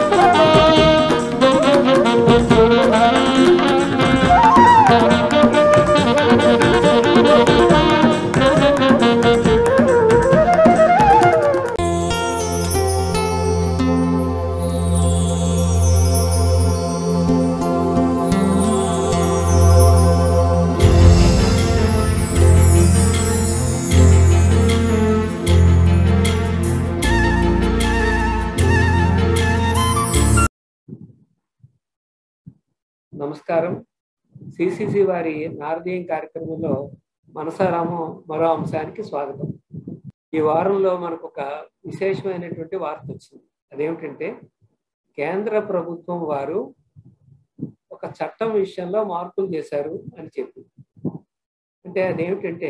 నమస్కారం సిసిసి వారి నారదీయం కార్యక్రమంలో మనసారామం మరో అంశానికి స్వాగతం ఈ వారంలో మనకు ఒక విశేషమైనటువంటి వార్త వచ్చింది అదేమిటంటే కేంద్ర ప్రభుత్వం వారు ఒక చట్టం విషయంలో మార్పులు చేశారు అని చెప్పి అంటే అదేమిటంటే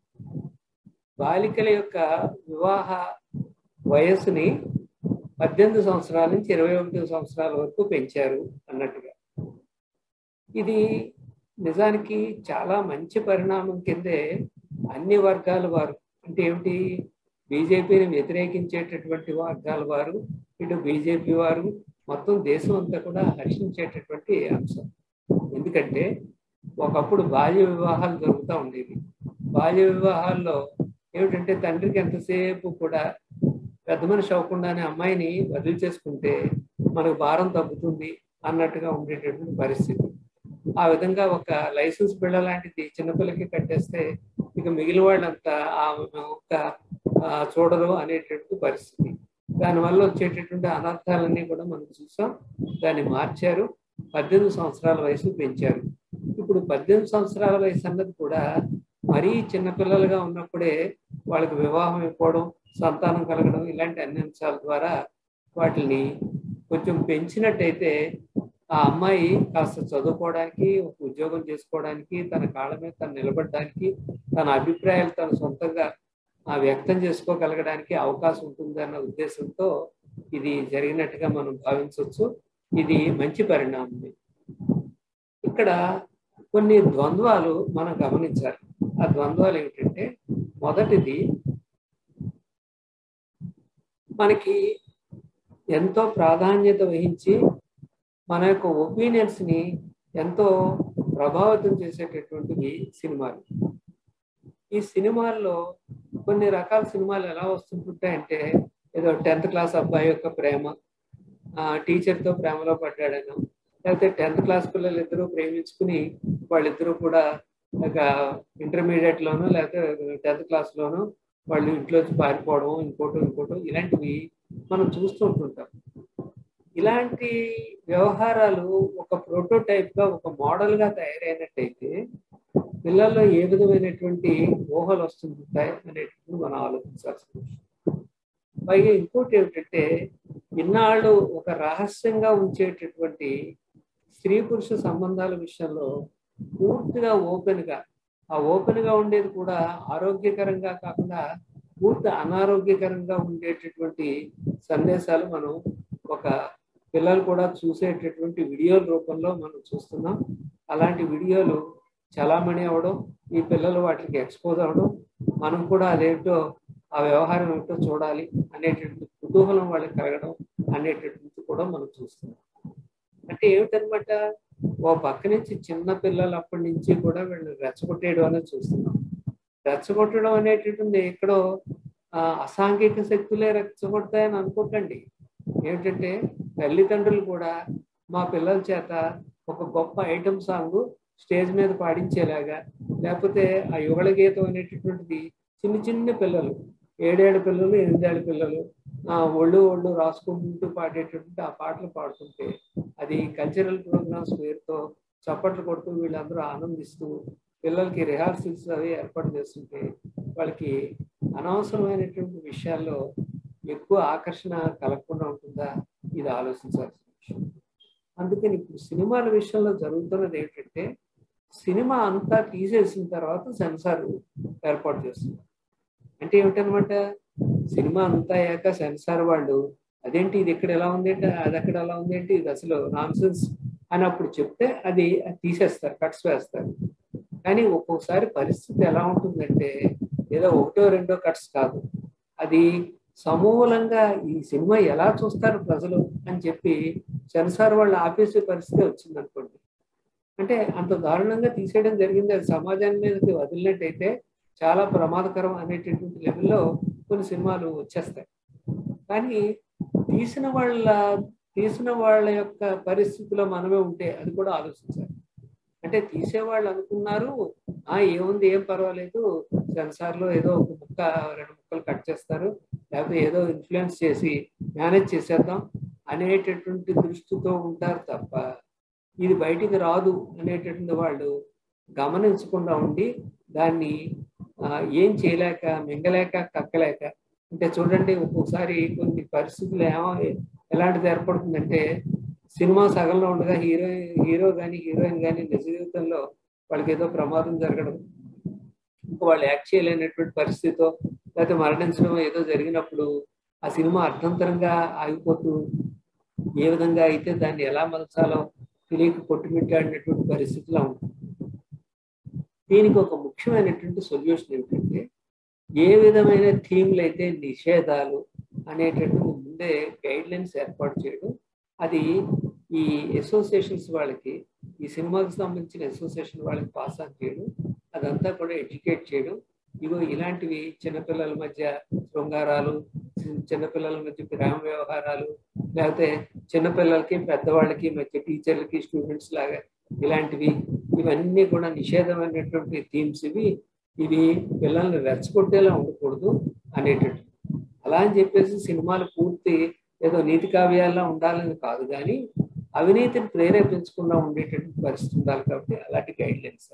బాలికల యొక్క వివాహ వయస్సుని పద్దెనిమిది సంవత్సరాల నుంచి ఇరవై ఒకటి సంవత్సరాల వరకు పెంచారు అన్నట్టుగా ఇది నిజానికి చాలా మంచి పరిణామం కిందే అన్ని వర్గాల వారు అంటే ఏమిటి బీజేపీని వ్యతిరేకించేటటువంటి వర్గాల వారు ఇటు బీజేపీ వారు మొత్తం దేశం అంతా కూడా హర్షించేటటువంటి అంశం ఎందుకంటే ఒకప్పుడు బాల్య వివాహాలు జరుగుతూ ఉండేవి బాల్య వివాహాల్లో ఏమిటంటే తండ్రికి ఎంతసేపు కూడా పెద్ద మనిషి అవ్వకుండానే అమ్మాయిని వదిలి చేసుకుంటే మనకు భారం తగ్గుతుంది అన్నట్టుగా ఉండేటటువంటి పరిస్థితి ఆ విధంగా ఒక లైసెన్స్ బిళ్ళ లాంటిది చిన్నపిల్లకి కట్టేస్తే ఇక మిగిలిన వాళ్ళంతా ఆ ఒక్క చూడరు అనేటటువంటి పరిస్థితి దానివల్ల వచ్చేటటువంటి అనర్థాలన్నీ కూడా మనం చూసాం దాన్ని మార్చారు పద్దెనిమిది సంవత్సరాల వయసు పెంచారు ఇప్పుడు పద్దెనిమిది సంవత్సరాల వయసు అన్నది కూడా మరీ చిన్నపిల్లలుగా ఉన్నప్పుడే వాళ్ళకి వివాహం అయిపోవడం సంతానం కలగడం ఇలాంటి అన్ని అంశాల ద్వారా వాటిని కొంచెం పెంచినట్టయితే ఆ అమ్మాయి కాస్త చదువుకోవడానికి ఒక ఉద్యోగం చేసుకోవడానికి తన కాళ్ళ మీద తను నిలబడడానికి తన అభిప్రాయాలు తన సొంతంగా వ్యక్తం చేసుకోగలగడానికి అవకాశం ఉంటుంది అన్న ఉద్దేశంతో ఇది జరిగినట్టుగా మనం భావించవచ్చు ఇది మంచి పరిణామం ఇక్కడ కొన్ని ద్వంద్వాలు మనం గమనించాలి ఆ ద్వంద్వాలు ఏమిటంటే మొదటిది మనకి ఎంతో ప్రాధాన్యత వహించి మన యొక్క ఒపీనియన్స్ ని ఎంతో ప్రభావితం చేసేటటువంటివి సినిమాలు ఈ సినిమాల్లో కొన్ని రకాల సినిమాలు ఎలా వస్తుంటుంటాయంటే ఏదో టెన్త్ క్లాస్ అబ్బాయి యొక్క ప్రేమ టీచర్తో ప్రేమలో పడ్డాడను లేకపోతే టెన్త్ క్లాస్ పిల్లలు ఇద్దరు ప్రేమించుకుని వాళ్ళిద్దరూ కూడా ఒక ఇంటర్మీడియట్లోనూ లేకపోతే టెన్త్ క్లాస్లోనూ వాళ్ళు ఇంట్లోంచి పారిపోవడం ఇంకోటి ఇంకోటి ఇలాంటివి మనం చూస్తూ ఉంటుంటాం ఇలాంటి వ్యవహారాలు ఒక ప్రోటోటైప్ గా ఒక మోడల్ గా తయారైనట్టయితే పిల్లల్లో ఏ విధమైనటువంటి ఊహలు వస్తుంటాయి అనేటువంటి మనం ఆలోచించాల్సిన విషయం పైగా ఇంకోటి ఏమిటంటే ఇన్నాళ్ళు ఒక రహస్యంగా ఉంచేటటువంటి స్త్రీ పురుష సంబంధాల విషయంలో పూర్తిగా ఓపెన్ గా ఆ ఓపెన్ గా ఉండేది కూడా ఆరోగ్యకరంగా కాకుండా పూర్తి అనారోగ్యకరంగా ఉండేటటువంటి సందేశాలు మనం ఒక పిల్లలు కూడా చూసేటటువంటి వీడియోల రూపంలో మనం చూస్తున్నాం అలాంటి వీడియోలు చలామణి అవ్వడం ఈ పిల్లలు వాటికి ఎక్స్పోజ్ అవ్వడం మనం కూడా అదేంటో ఆ వ్యవహారం ఏమిటో చూడాలి అనేటటువంటి కుతూహలం వాళ్ళకి కలగడం అనేటటువంటి కూడా మనం చూస్తున్నాం అంటే ఏమిటనమాట ఓ పక్క నుంచి చిన్న పిల్లలు అప్పటి నుంచి కూడా వీళ్ళు రెచ్చగొట్టేయడం అనేది చూస్తున్నాం రెచ్చగొట్టడం అనేటటువంటి ఎక్కడో అసాంఘిక శక్తులే రెచ్చగొడతాయని అనుకోకండి ఏమిటంటే తల్లిదండ్రులు కూడా మా పిల్లల చేత ఒక గొప్ప ఐటమ్ సాంగ్ స్టేజ్ మీద పాడించేలాగా లేకపోతే ఆ యుగళ గీతం అనేటటువంటిది చిన్న చిన్న పిల్లలు ఏడేడు పిల్లలు ఎనిమిదేళ్ళ పిల్లలు ఆ ఒళ్ళు ఒళ్ళు రాసుకుంటూ పాడేటటువంటి ఆ పాటలు పాడుతుంటే అది కల్చరల్ ప్రోగ్రామ్స్ పేరుతో చప్పట్లు కొడుతూ వీళ్ళందరూ ఆనందిస్తూ పిల్లలకి రిహార్సల్స్ అవి ఏర్పాటు చేస్తుంటే వాళ్ళకి అనవసరమైనటువంటి విషయాల్లో ఎక్కువ ఆకర్షణ కలగకుండా ఉంటుందా ఇది ఆలోచించాల్సిన విషయం అందుకని ఇప్పుడు సినిమాల విషయంలో జరుగుతున్నది ఏంటంటే సినిమా అంతా తీసేసిన తర్వాత సెన్సార్ ఏర్పాటు చేస్తున్నారు అంటే ఏమిటనమాట సినిమా అంతా అయ్యాక సెన్సార్ వాళ్ళు అదేంటి ఇది ఇక్కడ ఎలా ఉంది అంటే అది అక్కడ ఎలా ఉంది అంటే ఇది అసలు నాన్సెన్స్ అని అప్పుడు చెప్తే అది తీసేస్తారు కట్స్ వేస్తారు కానీ ఒక్కొక్కసారి పరిస్థితి ఎలా ఉంటుందంటే ఏదో ఒకటో రెండో కట్స్ కాదు అది సమూలంగా ఈ సినిమా ఎలా చూస్తారు ప్రజలు అని చెప్పి సెన్సార్ వాళ్ళు ఆపేసే పరిస్థితి వచ్చింది అనుకోండి అంటే అంత దారుణంగా తీసేయడం జరిగింది అది సమాజాన్ని మీదకి వదిలినట్టయితే చాలా ప్రమాదకరం అనేటటువంటి లెవెల్లో కొన్ని సినిమాలు వచ్చేస్తాయి కానీ తీసిన వాళ్ళ తీసిన వాళ్ళ యొక్క పరిస్థితిలో మనమే ఉంటే అది కూడా ఆలోచించాలి అంటే తీసేవాళ్ళు అనుకున్నారు ఆ ఏముంది ఏం పర్వాలేదు సెన్సార్లో ఏదో ఒక ముక్క రెండు ముక్కలు కట్ చేస్తారు లేకపోతే ఏదో ఇన్ఫ్లుయెన్స్ చేసి మేనేజ్ చేసేద్దాం అనేటటువంటి దృష్టితో ఉంటారు తప్ప ఇది బయటికి రాదు అనేటటువంటి వాళ్ళు గమనించకుండా ఉండి దాన్ని ఏం చేయలేక మింగలేక కక్కలేక అంటే చూడండి ఒక్కొక్కసారి కొన్ని పరిస్థితులు ఏమో ఎలాంటిది ఏర్పడుతుందంటే సినిమా సగంలో ఉండగా హీరో హీరో కానీ హీరోయిన్ కానీ నిజ జీవితంలో వాళ్ళకి ఏదో ప్రమాదం జరగడం ఇంకా వాళ్ళు యాక్ట్ చేయలేనటువంటి పరిస్థితితో లేకపోతే మరణించడం ఏదో జరిగినప్పుడు ఆ సినిమా అర్థంతరంగా ఆగిపోతూ ఏ విధంగా అయితే దాన్ని ఎలా మలచాలో తెలియక కొట్టుమిట్టాడినటువంటి పరిస్థితిలో ఉంటుంది దీనికి ఒక ముఖ్యమైనటువంటి సొల్యూషన్ ఏమిటంటే ఏ విధమైన థీమ్లు అయితే నిషేధాలు అనేటటువంటి ముందే గైడ్ లైన్స్ ఏర్పాటు చేయడం అది ఈ అసోసియేషన్స్ వాళ్ళకి ఈ సినిమాకి సంబంధించిన అసోసియేషన్ వాళ్ళకి పాస్ ఆన్ చేయడం అదంతా కూడా ఎడ్యుకేట్ చేయడం ఇగో ఇలాంటివి చిన్నపిల్లల మధ్య శృంగారాలు చిన్నపిల్లల మధ్య ప్రేమ వ్యవహారాలు లేకపోతే చిన్నపిల్లలకి పెద్దవాళ్ళకి మధ్య టీచర్లకి స్టూడెంట్స్ లాగా ఇలాంటివి ఇవన్నీ కూడా నిషేధమైనటువంటి థీమ్స్ ఇవి ఇవి పిల్లల్ని రెచ్చగొట్టేలా ఉండకూడదు అనేటట్టు అలా అని చెప్పేసి సినిమాలు పూర్తి ఏదో నీతి కావ్యాల్లో ఉండాలని కాదు కానీ అవినీతిని ప్రేరేపించకుండా ఉండేటటువంటి పరిస్థితి ఉండాలి కాబట్టి అలాంటి గైడ్ లైన్స్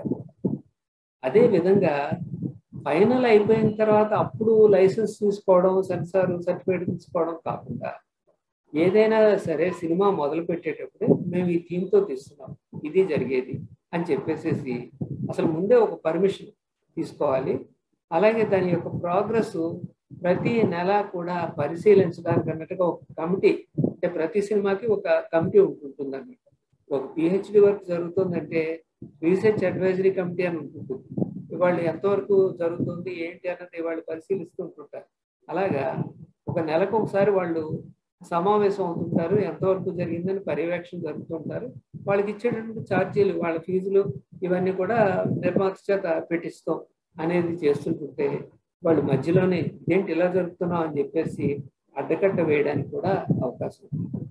అదే విధంగా ఫైనల్ అయిపోయిన తర్వాత అప్పుడు లైసెన్స్ తీసుకోవడం సెన్సార్ సర్టిఫికేట్ తీసుకోవడం కాకుండా ఏదైనా సరే సినిమా మొదలు పెట్టేటప్పుడు మేము ఈ థీమ్తో తీస్తున్నాం ఇది జరిగేది అని చెప్పేసేసి అసలు ముందే ఒక పర్మిషన్ తీసుకోవాలి అలాగే దాని యొక్క ప్రోగ్రెస్ ప్రతి నెల కూడా పరిశీలించడానికి అన్నట్టుగా ఒక కమిటీ అంటే ప్రతి సినిమాకి ఒక కమిటీ ఉంటుంటుంది అన్నట్టు ఒక పిహెచ్డి వర్క్ జరుగుతుందంటే రీసెర్చ్ అడ్వైజరీ కమిటీ అని ఉంటుంది వాళ్ళు ఎంతవరకు జరుగుతుంది ఏంటి అన్నది వాళ్ళు పరిశీలిస్తుంటుంటారు అలాగా ఒక నెలకు ఒకసారి వాళ్ళు సమావేశం అవుతుంటారు ఎంతవరకు జరిగిందని పర్యవేక్షణ జరుగుతుంటారు వాళ్ళకి ఇచ్చేటటువంటి ఛార్జీలు వాళ్ళ ఫీజులు ఇవన్నీ కూడా నిర్మాత చేత పెట్టిస్తాం అనేది చేస్తుంటుంటే వాళ్ళు మధ్యలోనే ఇదేంటి ఇలా జరుగుతున్నాం అని చెప్పేసి అడ్డకట్ట వేయడానికి కూడా అవకాశం ఉంది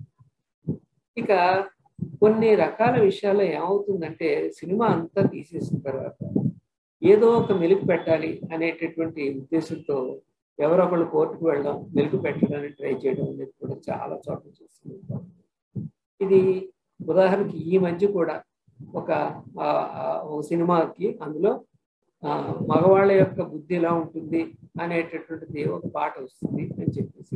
ఇక కొన్ని రకాల విషయాల్లో ఏమవుతుందంటే సినిమా అంతా తీసేసిన తర్వాత ఏదో ఒక మెలుగు పెట్టాలి అనేటటువంటి ఉద్దేశంతో ఎవరో ఒకళ్ళు కోర్టుకు వెళ్ళడం మెలుగు పెట్టడానికి ట్రై చేయడం అనేది కూడా చాలా చోట్ల చూస్తుంది ఇది ఉదాహరణకి ఈ మధ్య కూడా ఒక ఒక సినిమాకి అందులో మగవాళ్ళ యొక్క బుద్ధి ఎలా ఉంటుంది అనేటటువంటిది ఒక పాట వస్తుంది అని చెప్పేసి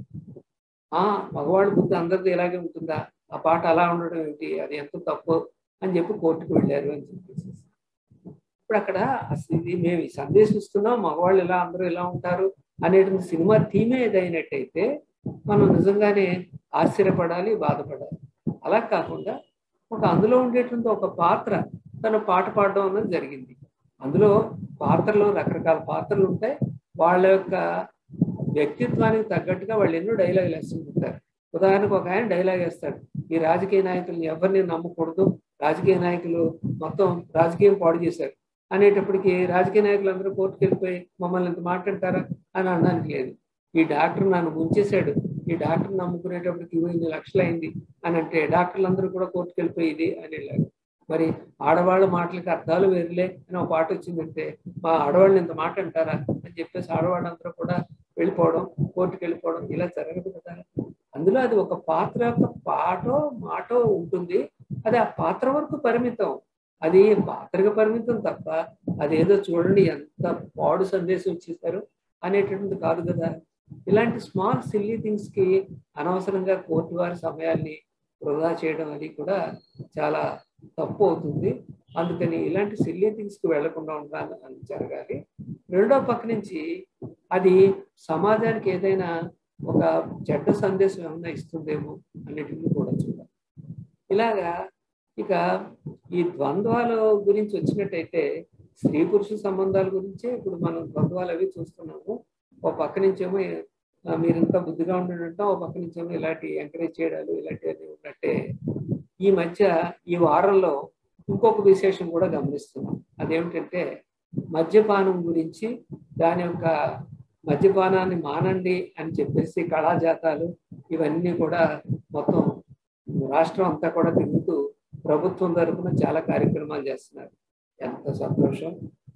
ఆ మగవాళ్ళ బుద్ధి అందరిది ఇలాగే ఉంటుందా ఆ పాట అలా ఉండడం ఏంటి అది ఎంత తప్పు అని చెప్పి కోర్టుకు వెళ్ళారు అని చెప్పేసి ఇప్పుడు అక్కడ అసలు ఇది మేము ఈ సందేశం ఇస్తున్నాం మగవాళ్ళు ఇలా అందరూ ఇలా ఉంటారు అనేటువంటి సినిమా థీమే ఏదైనట్టయితే మనం నిజంగానే ఆశ్చర్యపడాలి బాధపడాలి అలా కాకుండా ఒక అందులో ఉండేటువంటి ఒక పాత్ర తను పాట పాడడం అన్నది జరిగింది అందులో పాత్రలు రకరకాల పాత్రలు ఉంటాయి వాళ్ళ యొక్క వ్యక్తిత్వానికి తగ్గట్టుగా వాళ్ళు ఎన్నో డైలాగులు వేస్తుంటారు ఉదాహరణకు ఒక ఆయన డైలాగ్ వేస్తాడు ఈ రాజకీయ నాయకులను ఎవరిని నమ్మకూడదు రాజకీయ నాయకులు మొత్తం రాజకీయం పాడు చేశారు అనేటప్పటికి రాజకీయ నాయకులు అందరూ కోర్టుకు వెళ్ళిపోయి మమ్మల్ని ఇంత మాట్లాడతారా అని అనడానికి లేదు ఈ డాక్టర్ నన్ను ముంచేశాడు ఈ డాక్టర్ నమ్ముకునేటప్పటికి ఇన్ని లక్షలు అయింది అని అంటే డాక్టర్లు అందరూ కూడా కోర్టుకు వెళ్ళిపోయి ఇది అని వెళ్ళారు మరి ఆడవాళ్ళ మాటలకి అర్థాలు వేరులే అని ఒక పాట వచ్చిందంటే మా ఆడవాళ్ళని ఇంత మాట అంటారా అని చెప్పేసి ఆడవాళ్ళందరూ కూడా వెళ్ళిపోవడం కోర్టుకు వెళ్ళిపోవడం ఇలా జరగదు కదా అందులో అది ఒక పాత్ర యొక్క పాటో మాటో ఉంటుంది అది ఆ పాత్ర వరకు పరిమితం అది పాత్రగా పరిమితం తప్ప అదేదో చూడండి ఎంత పాడు సందేశం ఇచ్చేస్తారు అనేటటువంటి కాదు కదా ఇలాంటి స్మాల్ సిల్లీ థింగ్స్ కి అనవసరంగా కోర్టు వారి సమయాన్ని వృధా చేయడం అది కూడా చాలా తప్పు అవుతుంది అందుకని ఇలాంటి సిల్లీ థింగ్స్ కి వెళ్లకుండా ఉండాలని జరగాలి రెండో పక్క నుంచి అది సమాజానికి ఏదైనా ఒక చెడ్డ సందేశం ఏమైనా ఇస్తుందేమో అన్నిటిని కూడా చూడాలి ఇలాగా ఇక ఈ ద్వంద్వాల గురించి వచ్చినట్టయితే స్త్రీ పురుష సంబంధాల గురించే ఇప్పుడు మనం ద్వంద్వాలు అవి చూస్తున్నాము ఒక పక్క నుంచేమో ఆ, మీరు ఇంత బుద్ధిగా ఉండడంటే ఒక పక్క నుంచి ఏమో ఇలాంటి ఎంకరేజ్ చేయడాలు ఇలాంటివన్నీ ఉన్నట్టే ఈ మధ్య ఈ వారంలో ఇంకొక విశేషం కూడా గమనిస్తున్నాం అదేమిటంటే మద్యపానం గురించి దాని యొక్క మద్యపానాన్ని మానండి అని చెప్పేసి కళాజాతాలు ఇవన్నీ కూడా మొత్తం రాష్ట్రం అంతా కూడా తిరుగుతూ ప్రభుత్వం తరఫున చాలా కార్యక్రమాలు చేస్తున్నారు ఎంత సంతోషం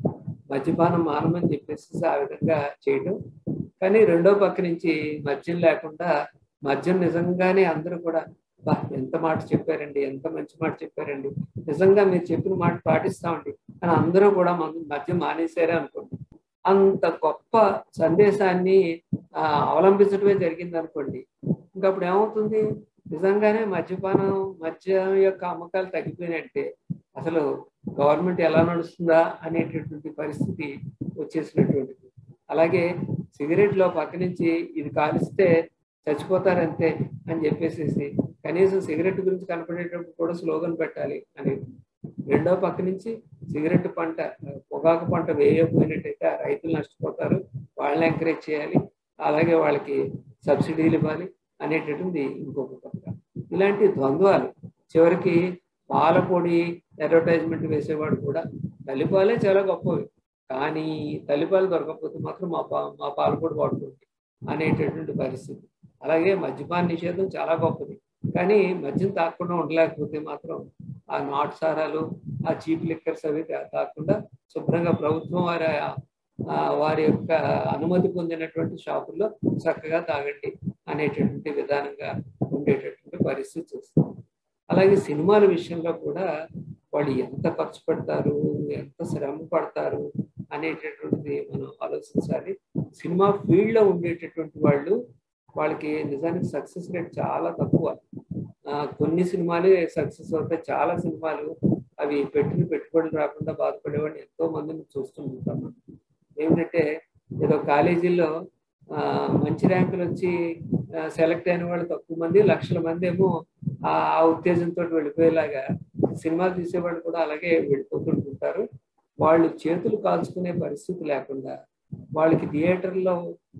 మద్యపానం మానమని చెప్పేసి ఆ విధంగా చేయడం కానీ రెండో పక్క నుంచి మద్యం లేకుండా మద్యం నిజంగానే అందరూ కూడా "బా, ఎంత మాట చెప్పారండి ఎంత మంచి మాట చెప్పారండి నిజంగా మీరు చెప్పిన మాట పాటిస్తామండి అని అందరూ కూడా మన మద్యం మానేశారే అనుకోండి అంత గొప్ప సందేశాన్ని ఆ, అవలంబించడమే జరిగింది అనుకోండి ఇంకా అప్పుడు ఏమవుతుంది నిజంగానే మద్యపానం మద్యం యొక్క అమ్మకాలు తగ్గిపోయినట్టే అసలు గవర్నమెంట్ ఎలా నడుస్తుందా అనేటటువంటి పరిస్థితి వచ్చేసినటువంటిది అలాగే సిగరెట్లో పక్క నుంచి ఇది కాలిస్తే చచ్చిపోతారంతే అని చెప్పేసేసి కనీసం సిగరెట్ గురించి కనపడేటప్పుడు కూడా స్లోగన్ పెట్టాలి అనేది రెండో పక్క నుంచి సిగరెట్ పంట పొగాకు పంట వేయకపోయినట్టయితే ఆ రైతులు నష్టపోతారు వాళ్ళని ఎంకరేజ్ చేయాలి అలాగే వాళ్ళకి సబ్సిడీలు ఇవ్వాలి అనేటటువంటి ఇంకొక పక్క ఇలాంటి ద్వంద్వాలు చివరికి పాల పొడి అడ్వర్టైజ్మెంట్ వేసేవాడు కూడా తల్లిపాలే చాలా గొప్పవి కానీ తల్లిపాలు దొరకకపోతే మాత్రం మా పా మా పాల పొడి వాడుకోండి అనేటటువంటి పరిస్థితి అలాగే మద్యపాన నిషేధం చాలా గొప్పది కానీ మద్యం తాగకుండా ఉండలేకపోతే మాత్రం ఆ నాటు సారాలు ఆ చీప్ లిక్కర్స్ అవి తా- తాగకుండా శుభ్రంగా ప్రభుత్వం వారి ఆ, వారి యొక్క అనుమతి పొందినటువంటి షాపుల్లో చక్కగా తాగండి అనేటటువంటి విధానంగా ఉండేటటువంటి పరిస్థితి వస్తుంది అలాగే సినిమాల విషయంలో కూడా వాళ్ళు ఎంత ఖర్చు పెడతారు ఎంత శ్రమ పడతారు అనేటటువంటిది మనం ఆలోచించాలి సినిమా ఫీల్డ్ లో ఉండేటటువంటి వాళ్ళు వాళ్ళకి నిజానికి సక్సెస్ రేట్ చాలా తక్కువ ఆ, కొన్ని సినిమాలే సక్సెస్ అవుతాయి చాలా సినిమాలు అవి పెట్టిన పెట్టుబడులు రాకుండా బాధపడేవాడిని ఎంతో మందిని చూస్తుంటాం మనం. ఏమిటంటే ఏదో కాలేజీల్లో ఆ, మంచి ర్యాంకులు వచ్చి సెలెక్ట్ అయిన వాళ్ళు తక్కువ మంది లక్షల మంది ఏమో ఆ ఆ ఉత్తేజంతో వెళ్ళిపోయేలాగా సినిమాలు తీసేవాళ్ళు కూడా అలాగే వెళ్ళిపోతుంటుంటారు వాళ్ళు చేతులు కాల్చుకునే పరిస్థితి లేకుండా వాళ్ళకి థియేటర్లో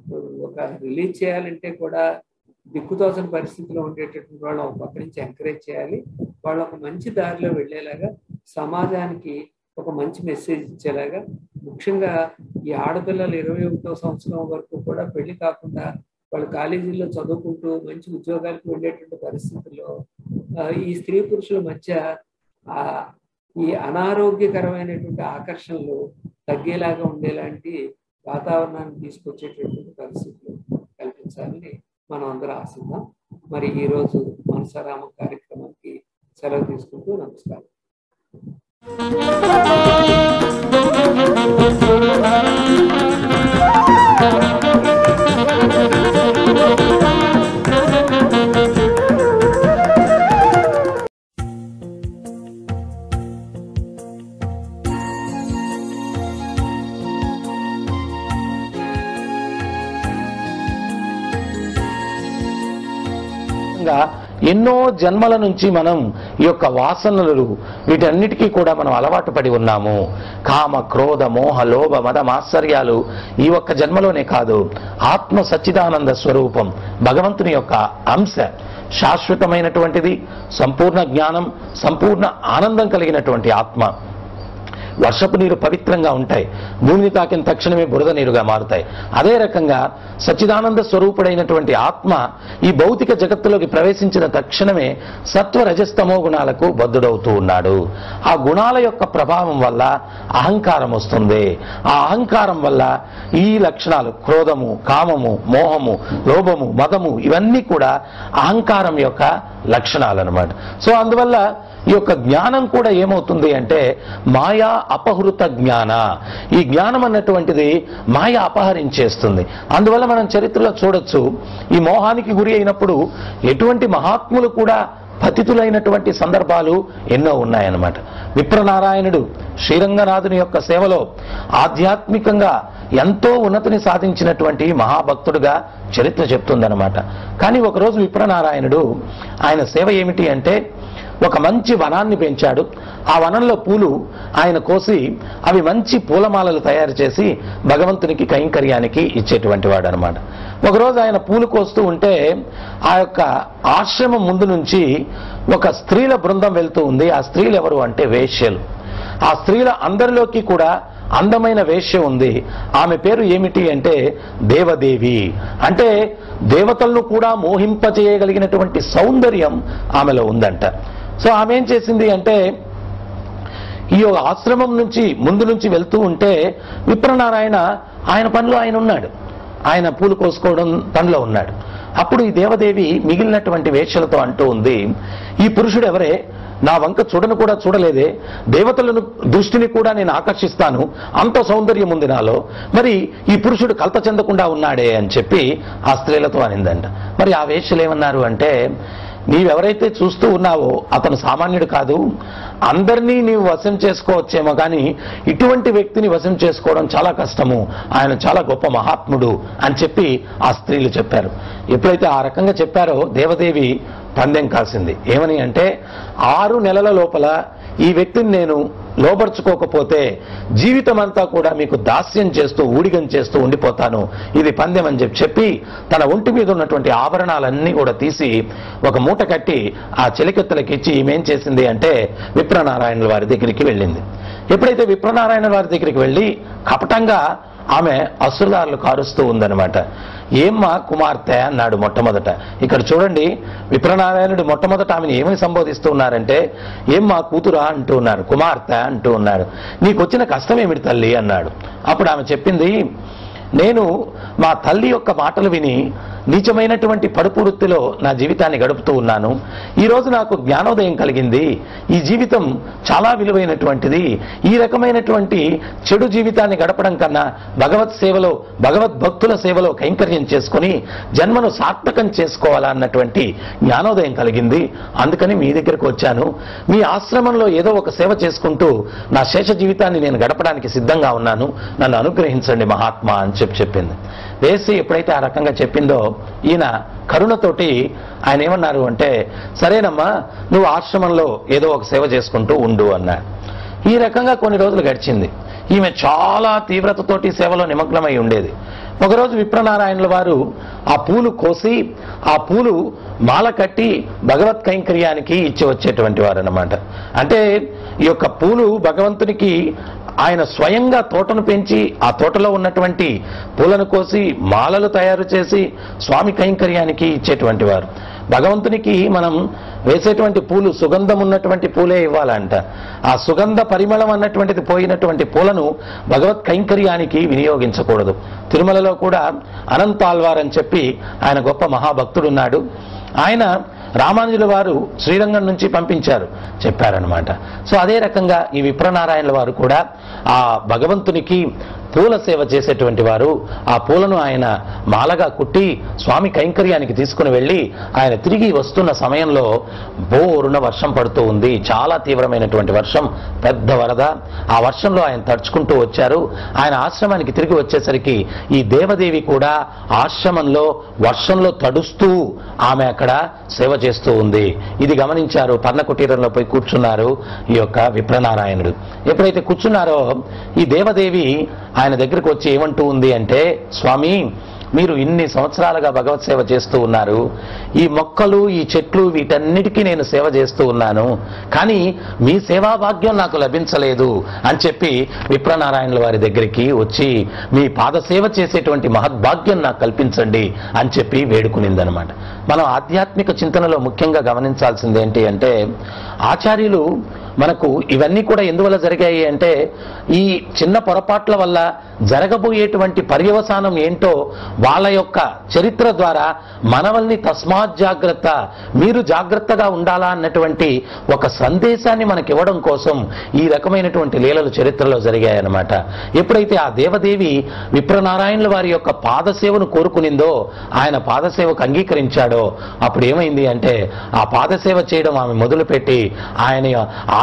ఒక రిలీజ్ చేయాలంటే కూడా దిక్కుతోచని పరిస్థితిలో ఉండేటటువంటి వాళ్ళు ఒక పక్క నుంచి ఎంకరేజ్ చేయాలి వాళ్ళు ఒక మంచి దారిలో వెళ్ళేలాగా సమాజానికి ఒక మంచి మెసేజ్ ఇచ్చేలాగా ముఖ్యంగా ఈ ఆడపిల్లలు ఇరవై ఒకటో సంవత్సరం వరకు కూడా పెళ్లి కాకుండా వాళ్ళు కాలేజీల్లో చదువుకుంటూ మంచి ఉద్యోగాలకు వెళ్ళేటువంటి పరిస్థితుల్లో ఆ, ఈ స్త్రీ పురుషుల మధ్య ఆ ఈ అనారోగ్యకరమైనటువంటి ఆకర్షణలు తగ్గేలాగా ఉండేలాంటి వాతావరణాన్ని తీసుకొచ్చేటటువంటి పరిస్థితులు కల్పించాలని మనం అందరం ఆశిద్దాం మరి ఈ రోజు మనసారామ కార్యక్రమానికి సెలవు తీసుకుంటూ నమస్కారం విధంగా ఎన్నో జన్మల నుంచి మనం ఈ యొక్క వాసనలు వీటన్నిటికీ కూడా మనం అలవాటు పడి ఉన్నాము కామ క్రోధ మోహ లోభ మద మాత్సర్యాలు ఈ ఒక్క జన్మలోనే కాదు ఆత్మ సచ్చిదానంద స్వరూపం భగవంతుని యొక్క అంశ శాశ్వతమైనటువంటిది సంపూర్ణ జ్ఞానం సంపూర్ణ ఆనందం కలిగినటువంటి ఆత్మ వర్షపు నీరు పవిత్రంగా ఉంటాయి భూమిని తాకిన తక్షణమే బురద నీరుగా మారుతాయి అదే రకంగా సచ్చిదానంద స్వరూపుడైనటువంటి ఆత్మ ఈ భౌతిక జగత్తులోకి ప్రవేశించిన తక్షణమే సత్వ రజస్తమో గుణాలకు బద్ధుడవుతూ ఉన్నాడు ఆ గుణాల యొక్క ప్రభావం వల్ల అహంకారం వస్తుంది ఆ అహంకారం వల్ల ఈ లక్షణాలు క్రోధము కామము మోహము లోభము మదము ఇవన్నీ కూడా అహంకారం యొక్క లక్షణాలు అనమాట సో అందువల్ల ఈ యొక్క జ్ఞానం కూడా ఏమవుతుంది అంటే మాయా అపహృత జ్ఞాన ఈ జ్ఞానం అన్నటువంటిది మాయ అపహరించేస్తుంది అందువల్ల మనం చరిత్రలో చూడొచ్చు ఈ మోహానికి గురి అయినప్పుడు ఎటువంటి మహాత్ములు కూడా పతితులైనటువంటి సందర్భాలు ఎన్నో ఉన్నాయన్నమాట విప్రనారాయణుడు శ్రీరంగనాథుని యొక్క సేవలో ఆధ్యాత్మికంగా ఎంతో ఉన్నతిని సాధించినటువంటి మహాభక్తుడుగా చరిత్ర చెప్తుందన్నమాట కానీ ఒకరోజు విప్రనారాయణుడు ఆయన సేవ ఏమిటి అంటే ఒక మంచి వనాన్ని పెంచాడు ఆ వనంలో పూలు ఆయన కోసి అవి మంచి పూలమాలలు తయారు చేసి భగవంతునికి కైంకర్యానికి ఇచ్చేటువంటి వాడు అనమాట ఒకరోజు ఆయన పూలు కోస్తూ ఉంటే ఆ యొక్క ఆశ్రమం ముందు నుంచి ఒక స్త్రీల బృందం వెళ్తూ ఉంది ఆ స్త్రీలు ఎవరు అంటే వేశ్యలు ఆ స్త్రీల అందరిలోకి కూడా అందమైన వేశ్య ఉంది ఆమె పేరు ఏమిటి అంటే దేవదేవి అంటే దేవతలను కూడా మోహింపజేయగలిగినటువంటి సౌందర్యం ఆమెలో ఉందంట సో ఆమె ఏం చేసింది అంటే ఈ యొక్క ఆశ్రమం నుంచి ముందు నుంచి వెళ్తూ ఉంటే విప్రనారాయణ ఆయన పనిలో ఆయన ఉన్నాడు ఆయన పూలు కోసుకోవడం పనిలో ఉన్నాడు అప్పుడు ఈ దేవదేవి మిగిలినటువంటి వేశ్యలతో అంటూ ఉంది ఈ పురుషుడు ఎవరే నా వంక చూడను కూడా చూడలేదే దేవతలను దృష్టిని కూడా నేను ఆకర్షిస్తాను అంత సౌందర్యం ఉంది నాలో మరి ఈ పురుషుడు కల్ప చెందకుండా ఉన్నాడే అని చెప్పి ఆ స్త్రీలతో అనిందంట మరి ఆ వేశ్యలు ఏమన్నారు అంటే నీవెవరైతే చూస్తూ ఉన్నావో అతను సామాన్యుడు కాదు అందరినీ నీవు వశం చేసుకోవచ్చేమో కానీ ఇటువంటి వ్యక్తిని వశం చేసుకోవడం చాలా కష్టము ఆయన చాలా గొప్ప మహాత్ముడు అని చెప్పి ఆ స్త్రీలు చెప్పారు ఎప్పుడైతే ఆ రకంగా చెప్పారో దేవదేవి పందెం కాసింది ఏమని అంటే ఆరు నెలల లోపల ఈ వ్యక్తిని నేను లోపరుచుకోకపోతే జీవితం అంతా కూడా మీకు దాస్యం చేస్తూ ఊడిగం చేస్తూ ఉండిపోతాను ఇది పందెం అని చెప్పి చెప్పి తన ఒంటి మీద ఉన్నటువంటి ఆభరణాలన్నీ కూడా తీసి ఒక మూట కట్టి ఆ చెలికెత్తలకి ఇచ్చి ఈమెం చేసింది అంటే విప్రనారాయణుల వారి దగ్గరికి వెళ్ళింది ఎప్పుడైతే విప్రనారాయణ వారి దగ్గరికి వెళ్ళి కపటంగా ఆమె అసురాలు కారుస్తూ ఉందన్నమాట ఏమ్మా కుమార్తె అన్నాడు మొట్టమొదట ఇక్కడ చూడండి విప్రనారాయణుడు మొట్టమొదట ఆమెను ఏమని సంబోధిస్తూ ఉన్నారంటే ఏమ్మా కూతురా అంటూ ఉన్నారు కుమార్తె అంటూ ఉన్నారు నీకు వచ్చిన కష్టం ఏమిటి తల్లి అన్నాడు అప్పుడు ఆమె చెప్పింది నేను మా తల్లి యొక్క మాటలు విని నీచమైనటువంటి పడుపు వృత్తిలో నా జీవితాన్ని గడుపుతూ ఉన్నాను ఈ రోజు నాకు జ్ఞానోదయం కలిగింది ఈ జీవితం చాలా విలువైనటువంటిది ఈ రకమైనటువంటి చెడు జీవితాన్ని గడపడం కన్నా భగవత్ సేవలో భగవద్భక్తుల సేవలో కైంకర్యం చేసుకొని జన్మను సార్థకం చేసుకోవాలా అన్నటువంటి జ్ఞానోదయం కలిగింది అందుకని మీ దగ్గరకు వచ్చాను మీ ఆశ్రమంలో ఏదో ఒక సేవ చేసుకుంటూ నా శేష జీవితాన్ని నేను గడపడానికి సిద్ధంగా ఉన్నాను నన్ను అనుగ్రహించండి మహాత్మా అని చెప్పి చెప్పింది వేసి ఎప్పుడైతే ఆ రకంగా చెప్పిందో ఈయన కరుణతోటి ఆయన ఏమన్నారు అంటే సరేనమ్మా నువ్వు ఆశ్రమంలో ఏదో ఒక సేవ చేసుకుంటూ ఉండు అన్నాడు ఈ రకంగా కొన్ని రోజులు గడిచింది ఈమె చాలా తీవ్రతతోటి సేవలో నిమగ్నమై ఉండేది ఒకరోజు విప్రనారాయణుల వారు ఆ పూలు కోసి ఆ పూలు మాల కట్టి భగవత్ కైంకర్యానికి ఇచ్చి వచ్చేటువంటి వారు అనమాట అంటే ఈ యొక్క పూలు భగవంతునికి ఆయన స్వయంగా తోటను పెంచి ఆ తోటలో ఉన్నటువంటి పూలను కోసి మాలలు తయారు చేసి స్వామి కైంకర్యానికి ఇచ్చేటువంటి వారు భగవంతునికి మనం వేసేటువంటి పూలు సుగంధం ఉన్నటువంటి పూలే ఇవ్వాలంట ఆ సుగంధ పరిమళం అన్నటువంటిది పోయినటువంటి పూలను భగవత్ కైంకర్యానికి వినియోగించకూడదు తిరుమలలో కూడా అనంతాల్వార్ అని చెప్పి ఆయన గొప్ప మహాభక్తుడున్నాడు ఆయన రామానుజుల వారు శ్రీరంగం నుంచి పంపించారు చెప్పారనమాట సో అదే రకంగా ఈ విప్రనారాయణుల వారు కూడా ఆ భగవంతునికి పూల సేవ చేసేటువంటి వారు ఆ పూలను ఆయన మాలగా కుట్టి స్వామి కైంకర్యానికి తీసుకుని వెళ్ళి ఆయన తిరిగి వస్తున్న సమయంలో బోరున వర్షం పడుతూ ఉంది చాలా తీవ్రమైనటువంటి వర్షం పెద్ద వరద ఆ వర్షంలో ఆయన తడుచుకుంటూ వచ్చారు ఆయన ఆశ్రమానికి తిరిగి వచ్చేసరికి ఈ దేవదేవి కూడా ఆశ్రమంలో వర్షంలో తడుస్తూ ఆమె అక్కడ సేవ చేస్తూ ఉంది ఇది గమనించారు పర్ణ కుటీరంలో పోయి కూర్చున్నారు ఈ యొక్క విప్రనారాయణుడు ఎప్పుడైతే కూర్చున్నారో ఈ దేవదేవి ఆయన దగ్గరికి వచ్చి ఏమంటూ ఉంది అంటే స్వామి మీరు ఇన్ని సంవత్సరాలుగా భగవత్ సేవ చేస్తూ ఉన్నారు ఈ మొక్కలు ఈ చెట్లు వీటన్నిటికీ నేను సేవ చేస్తూ ఉన్నాను కానీ మీ సేవా భాగ్యం నాకు లభించలేదు అని చెప్పి విప్రనారాయణుల వారి దగ్గరికి వచ్చి మీ పాద సేవ చేసేటువంటి మహద్భాగ్యం నాకు కల్పించండి అని చెప్పి వేడుకునిందనమాట మనం ఆధ్యాత్మిక చింతనలో ముఖ్యంగా గమనించాల్సింది ఏంటి అంటే ఆచార్యులు మనకు ఇవన్నీ కూడా ఎందువల్ల జరిగాయి అంటే ఈ చిన్న పొరపాట్ల వల్ల జరగబోయేటువంటి పర్యవసానం ఏంటో వాళ్ళ యొక్క చరిత్ర ద్వారా మనవల్ని తస్మాత్ జాగ్రత్త మీరు జాగ్రత్తగా ఉండాలా అన్నటువంటి ఒక సందేశాన్ని మనకి ఇవ్వడం కోసం ఈ రకమైనటువంటి లీలలు చరిత్రలో జరిగాయన్నమాట ఎప్పుడైతే ఆ దేవదేవి విప్రనారాయణుల వారి యొక్క పాదసేవను కోరుకునిందో ఆయన పాదసేవకు అంగీకరించాడో అప్పుడు ఏమైంది అంటే ఆ పాదసేవ చేయడం ఆమె మొదలుపెట్టి ఆయన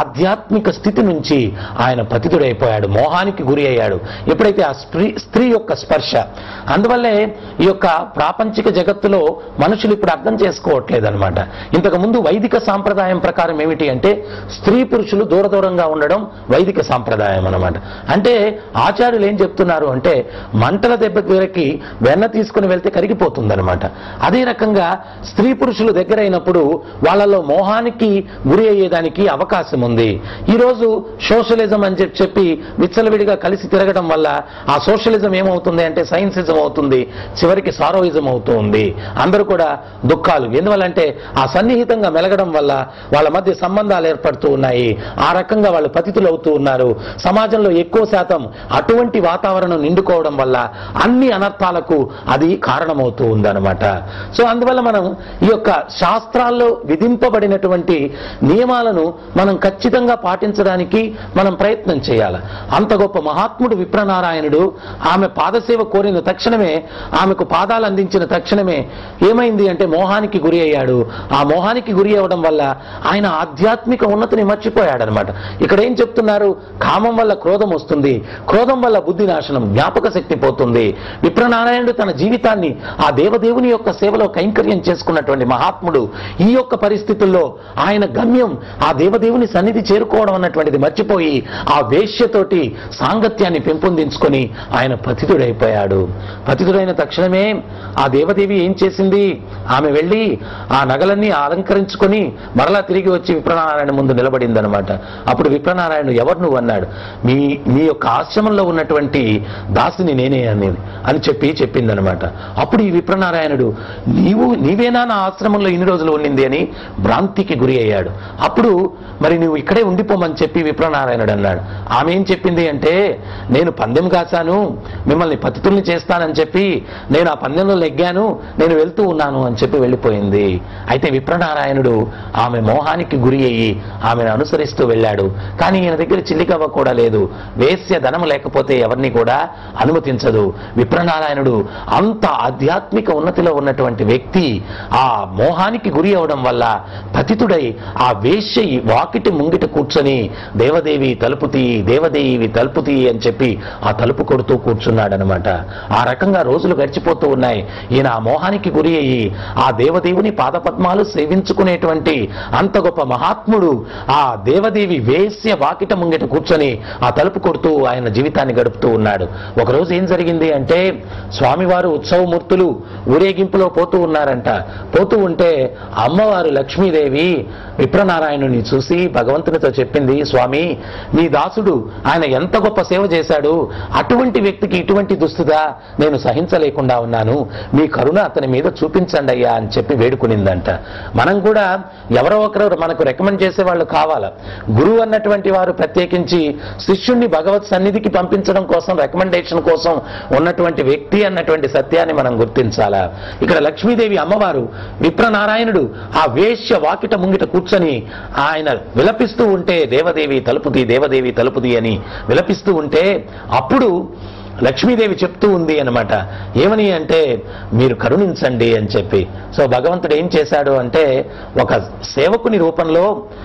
ఆధ్యాత్మిక స్థితి నుంచి ఆయన పతితుడైపోయాడు మోహానికి గురి అయ్యాడు ఎప్పుడైతే ఆ స్త్రీ స్త్రీ యొక్క స్పర్శ అందువల్లే ఈ యొక్క ప్రాపంచిక జగత్తులో మనుషులు ఇప్పుడు అర్థం చేసుకోవట్లేదు అనమాట ఇంతకు ముందు వైదిక సాంప్రదాయం ప్రకారం ఏమిటి అంటే స్త్రీ పురుషులు దూర దూరంగా ఉండడం వైదిక సాంప్రదాయం అన్నమాట అంటే ఆచార్యులు ఏం చెప్తున్నారు అంటే మంటల దెబ్బ దగ్గరికి వెన్న తీసుకుని వెళ్తే కరిగిపోతుంది అనమాట అదే రకంగా స్త్రీ పురుషులు దగ్గరైనప్పుడు వాళ్ళలో మోహానికి గురి అయ్యేదానికి అవకాశం ఉంది ఈ రోజు సోషలిజం అని చెప్పి చెప్పి విచ్చలవిడిగా కలిసి తిరగడం వల్ల ఆ సోషలిజం ఏమవుతుంది అంటే సైన్సిజం అవుతుంది చివరికి సారోయిజం అవుతుంది అందరూ కూడా దుఃఖాలు ఎందువల్లంటే ఆ సన్నిహితంగా మెలగడం వల్ల వాళ్ళ మధ్య సంబంధాలు ఏర్పడుతూ ఉన్నాయి ఆ రకంగా వాళ్ళు పతితులు అవుతూ ఉన్నారు సమాజంలో ఎక్కువ శాతం అటువంటి వాతావరణం నిండుకోవడం వల్ల అన్ని అనర్థాలకు అది కారణమవుతూ ఉందన్నమాట సో అందువల్ల మనం ఈ యొక్క శాస్త్రాల్లో విధింపబడినటువంటి నియమాలను మనం ఖచ్చితంగా పాటించడానికి మనం ప్రయత్నం చేయాలి అంత గొప్ప మహాత్ముడు విప్రనారాయణుడు ఆమె పాదసేవ కోరిన తక్షణమే ఆమెకు పాదాలు అందించిన తక్షణమే ఏమైంది అంటే మోహానికి గురి అయ్యాడు ఆ మోహానికి గురి అవ్వడం వల్ల ఆయన ఆధ్యాత్మిక ఉన్నతిని మర్చిపోయాడనమాట ఇక్కడ ఏం చెప్తున్నారు కామం వల్ల క్రోధం వస్తుంది క్రోధం వల్ల బుద్ధి నాశనం జ్ఞాపక శక్తి పోతుంది విప్రనారాయణుడు తన జీవితాన్ని ఆ దేవదేవుని యొక్క సేవలో కైంకర్యం చేసుకున్నటువంటి మహాత్ముడు ఈ యొక్క పరిస్థితుల్లో ఆయన గమ్యం ఆ దేవదేవుని సన్నిధి చేరుకోవడం అన్నటువంటిది మర్చిపోయి ఆ వేశ్యతోటి సాంగత్యాన్ని పెంపొందించుకొని ఆయన పతితుడైపోయాడు పతితుడైన తక్షణమే ఆ దేవదేవి ఏం చేసింది ఆమె వెళ్ళి ఆ నగలన్నీ అలంకరించుకొని మరలా తిరిగి వచ్చి విప్రనారాయణ ముందు నిలబడిందనమాట అప్పుడు విప్రనారాయణ ఎవరు నువ్వు అన్నాడు మీ మీ యొక్క ఆశ్రమంలో ఉన్నటువంటి దాసిని నేనే అని అని చెప్పి చెప్పిందనమాట అప్పుడు ఈ విప్రనారాయణుడు నీవు నీవేనా నా ఆశ్రమంలో ఇన్ని రోజులు ఉండింది అని భ్రాంతికి గురి అయ్యాడు అప్పుడు మరి నువ్వు ఇక్కడే ఉండిపోమని చెప్పి విప్రనారాయణుడు అన్నాడు ఆమె ఏం చెప్పింది అంటే నేను పందెం కాశాను మిమ్మల్ని పతితుల్ని చేస్తానని చెప్పి నేను ఆ పందెంలో లెగ్గాను నేను వెళ్తూ ఉన్నాను అని చెప్పి వెళ్ళిపోయింది అయితే విప్రనారాయణుడు ఆమె మోహానికి గురి అయ్యి ఆమెను అనుసరిస్తూ వెళ్ళాడు కానీ ఈయన దగ్గర చిల్లికవ్వ కూడా లేదు వేశ్య ధనం లేకపోతే ఎవరిని కూడా అనుమతించదు విప్రనారాయణుడు అంత ఆధ్యాత్మిక ఉన్నతిలో ఉన్నటువంటి వ్యక్తి ఆ మోహానికి గురి అవడం వల్ల పతితుడై ఆ వేశ్య ఈ వాకిటి ముంగిట కూర్చొని దేవదేవి తలుపు తీయి దేవదేవి తలుపు తీయి అని చెప్పి ఆ తలుపు కొడుతూ కూర్చున్నాడనమాట ఆ రకంగా రోజులు గడిచిపోతూ ఉన్నాయి ఈయన ఆ మోహానికి గురి అయ్యి ఆ దేవదేవుని పాదపద్మాలు సేవించుకునేటువంటి అంత గొప్ప మహాత్ముడు ఆ దేవదేవి వేశ్య వాకిట ముంగిట కూర్చొని ఆ తలుపు కొడుతూ ఆయన జీవితాన్ని గడుపుతూ ఉన్నాడు ఒకరోజు ఏం జరిగింది అంటే స్వామివారు ఉత్సవమూర్తులు ఊరేగింపులో పోతూ ఉన్నారంట పోతూ ఉంటే అమ్మవారు లక్ష్మీదేవి విప్రనారాయణుని చూసి భగవంతునితో చెప్పింది స్వామి మీ దాసుడు ఆయన ఎంత గొప్ప సేవ చేశాడు అటువంటి వ్యక్తికి ఇటువంటి దుస్తుద నేను సహించలేకుండా ఉన్నాను మీ కరుణ అతని మీద చూపించండి అయ్యా అని చెప్పి వేడుకునిందంట మనం కూడా ఎవరో ఒకరు మనకు రికమెండ్ చేసే వాళ్ళు కావాలా గురువు అన్నటువంటి వారు ప్రత్యేకించి శిష్యుణ్ణి భగవత్ సన్నిధికి పంపించడం కోసం రికమెండేషన్ కోసం ఉన్నటువంటి వ్యక్తి అన్నటువంటి సత్యాన్ని మనం గుర్తించాలా ఇక్కడ లక్ష్మీదేవి అమ్మవారు విప్రనారాయణుడు ఆ వేశ్య వాకిట ముంగిట కూర్చొని ఆయన విలపిస్తూ ఉంటే దేవదేవి తలుపుది దేవదేవి తలుపుది అని విలపిస్తూ ఉంటే అప్పుడు లక్ష్మీదేవి చెప్తూ ఉంది అన్నమాట ఏమని అంటే మీరు కరుణించండి అని చెప్పి సో భగవంతుడు ఏం చేశాడు అంటే ఒక సేవకుని రూపంలో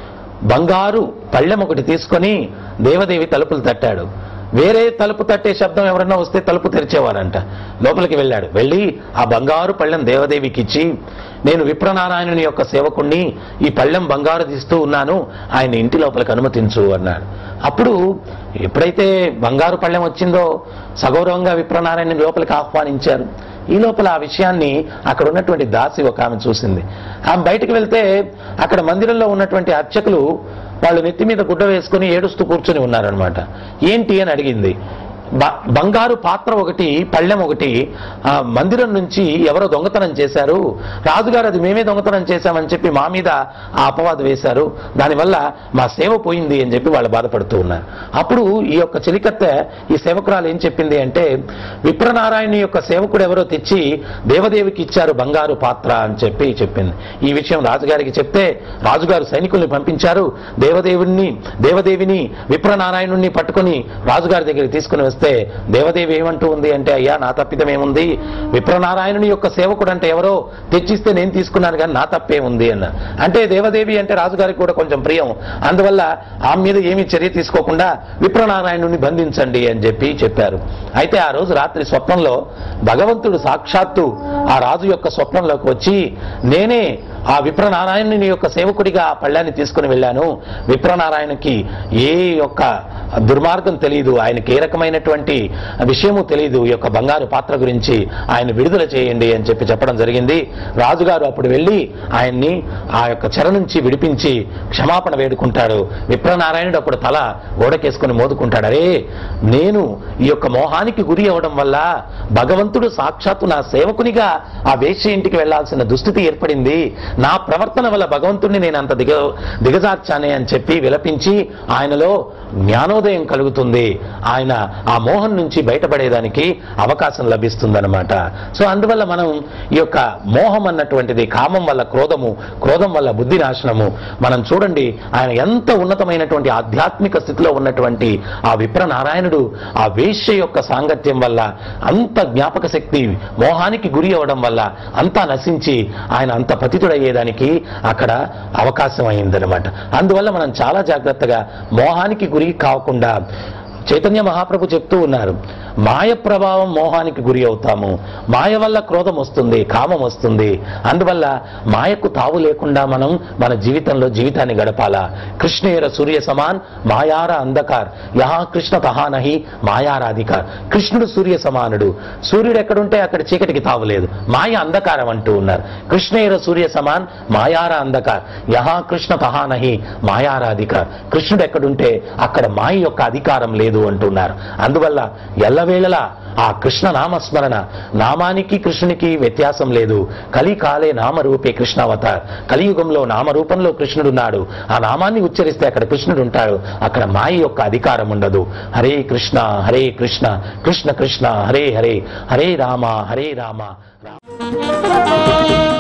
బంగారు పళ్ళెం ఒకటి తీసుకొని దేవదేవి తలుపులు తట్టాడు వేరే తలుపు తట్టే శబ్దం ఎవరన్నా వస్తే తలుపు తెరిచేవారంట లోపలికి వెళ్ళాడు వెళ్ళి ఆ బంగారు పళ్ళెం దేవదేవికి ఇచ్చి నేను విప్రనారాయణుని యొక్క సేవకుణ్ణి ఈ పళ్ళెం బంగారు తీస్తూ ఉన్నాను ఆయన ఇంటి లోపలికి అనుమతించు అన్నాడు అప్పుడు ఎప్పుడైతే బంగారు పళ్ళెం వచ్చిందో సగౌరవంగా విప్రనారాయణ లోపలికి ఆహ్వానించారు ఈ లోపల ఆ విషయాన్ని అక్కడ ఉన్నటువంటి దాసి ఒక ఆమె చూసింది ఆమె బయటకు వెళ్తే అక్కడ మందిరంలో ఉన్నటువంటి అర్చకులు వాళ్ళు నెత్తి మీద గుడ్డ వేసుకుని ఏడుస్తూ కూర్చొని ఉన్నారనమాట ఏంటి అని అడిగింది బ- బంగారు పాత్ర ఒకటి పళ్ళెం ఒకటి ఆ మందిరం నుంచి ఎవరో దొంగతనం చేశారు రాజుగారు అది మేమే దొంగతనం చేశామని చెప్పి మా మీద ఆ అపవాదు వేశారు దానివల్ల మా సేవ పోయింది అని చెప్పి వాళ్ళు బాధపడుతూ ఉన్నారు అప్పుడు ఈ యొక్క చెలికత్తె ఈ సేవకురాలు ఏం చెప్పింది అంటే విప్రనారాయణ యొక్క సేవకుడు ఎవరో తెచ్చి దేవదేవికి ఇచ్చారు బంగారు పాత్ర అని చెప్పి చెప్పింది ఈ విషయం రాజుగారికి చెప్తే రాజుగారు సైనికుల్ని పంపించారు దేవదేవుని దేవదేవిని విప్రనారాయణుణ్ణి పట్టుకొని రాజుగారి దగ్గరికి తీసుకుని వస్తే వస్తే దేవదేవి ఏమంటూ ఉంది అంటే అయ్యా నా తప్పిదం ఏముంది విప్రనారాయణుని యొక్క సేవకుడు అంటే ఎవరో తెచ్చిస్తే నేను తీసుకున్నాను కానీ నా తప్పే ఉంది అన్న అంటే దేవదేవి అంటే రాజుగారికి కూడా కొంచెం ప్రియం అందువల్ల ఆమె మీద ఏమీ చర్య తీసుకోకుండా విప్రనారాయణుని బంధించండి అని చెప్పి చెప్పారు అయితే ఆ రోజు రాత్రి స్వప్నంలో భగవంతుడు సాక్షాత్తు ఆ రాజు యొక్క స్వప్నంలోకి వచ్చి నేనే ఆ విప్రనారాయణుని యొక్క సేవకుడిగా ఆ పళ్ళాన్ని తీసుకుని వెళ్ళాను విప్రనారాయణకి ఏ యొక్క దుర్మార్గం తెలియదు ఆయనకి ఏ రకమైనటువంటి విషయము తెలియదు ఈ యొక్క బంగారు పాత్ర గురించి ఆయన విడుదల చేయండి అని చెప్పి చెప్పడం జరిగింది రాజుగారు అప్పుడు వెళ్ళి ఆయన్ని ఆ యొక్క చెర నుంచి విడిపించి క్షమాపణ వేడుకుంటాడు విప్రనారాయణుడు అప్పుడు తల ఓడకేసుకుని మోదుకుంటాడు అరే నేను ఈ యొక్క మోహానికి గురి అవ్వడం వల్ల భగవంతుడు సాక్షాత్తు నా సేవకునిగా ఆ వేశ్య ఇంటికి వెళ్లాల్సిన దుస్థితి ఏర్పడింది నా ప్రవర్తన వల్ల భగవంతుడిని నేను అంత దిగ దిగజార్చానే అని చెప్పి విలపించి ఆయనలో జ్ఞానోదయం కలుగుతుంది ఆయన ఆ మోహం నుంచి బయటపడేదానికి అవకాశం లభిస్తుందన్నమాట సో అందువల్ల మనం ఈ యొక్క మోహం అన్నటువంటిది కామం వల్ల క్రోధము క్రోధం వల్ల బుద్ధి నాశనము మనం చూడండి ఆయన ఎంత ఉన్నతమైనటువంటి ఆధ్యాత్మిక స్థితిలో ఉన్నటువంటి ఆ విప్రనారాయణుడు ఆ వేశ్య యొక్క సాంగత్యం వల్ల అంత జ్ఞాపక శక్తి మోహానికి గురి అవ్వడం వల్ల అంతా నశించి ఆయన అంత పతితుడయ్యేదానికి అక్కడ అవకాశం అయిందనమాట అందువల్ల మనం చాలా జాగ్రత్తగా మోహానికి గురి కాకుండా చైతన్య మహాప్రభు చెప్తూ ఉన్నారు మాయ ప్రభావం మోహానికి గురి అవుతాము మాయ వల్ల క్రోధం వస్తుంది కామం వస్తుంది అందువల్ల మాయకు తావు లేకుండా మనం మన జీవితంలో జీవితాన్ని గడపాలా కృష్ణేర సూర్య సమాన్ మాయార అంధకార్ యహా కృష్ణ తహానహి మాయారాధికార్ కృష్ణుడు సూర్య సమానుడు సూర్యుడు ఎక్కడుంటే అక్కడ చీకటికి తావు లేదు మాయ అంధకారం అంటూ ఉన్నారు కృష్ణేర సూర్య సమాన్ మాయార అంధకార్ యహా కృష్ణ తహానహి మాయారాధికార్ కృష్ణుడు ఎక్కడుంటే అక్కడ మాయ యొక్క అధికారం లేదు అంటున్నారు అందువల్ల ఎల్లవేళలా ఆ కృష్ణ నామస్మరణ నామానికి కృష్ణునికి వ్యత్యాసం లేదు కలికాలే నామరూపే కృష్ణావతార్ కలియుగంలో నామరూపంలో కృష్ణుడున్నాడు ఆ నామాన్ని ఉచ్చరిస్తే అక్కడ కృష్ణుడు ఉంటాడు అక్కడ మాయ యొక్క అధికారం ఉండదు హరే కృష్ణ హరే కృష్ణ కృష్ణ కృష్ణ హరే హరే హరే రామ హరే రామ రామ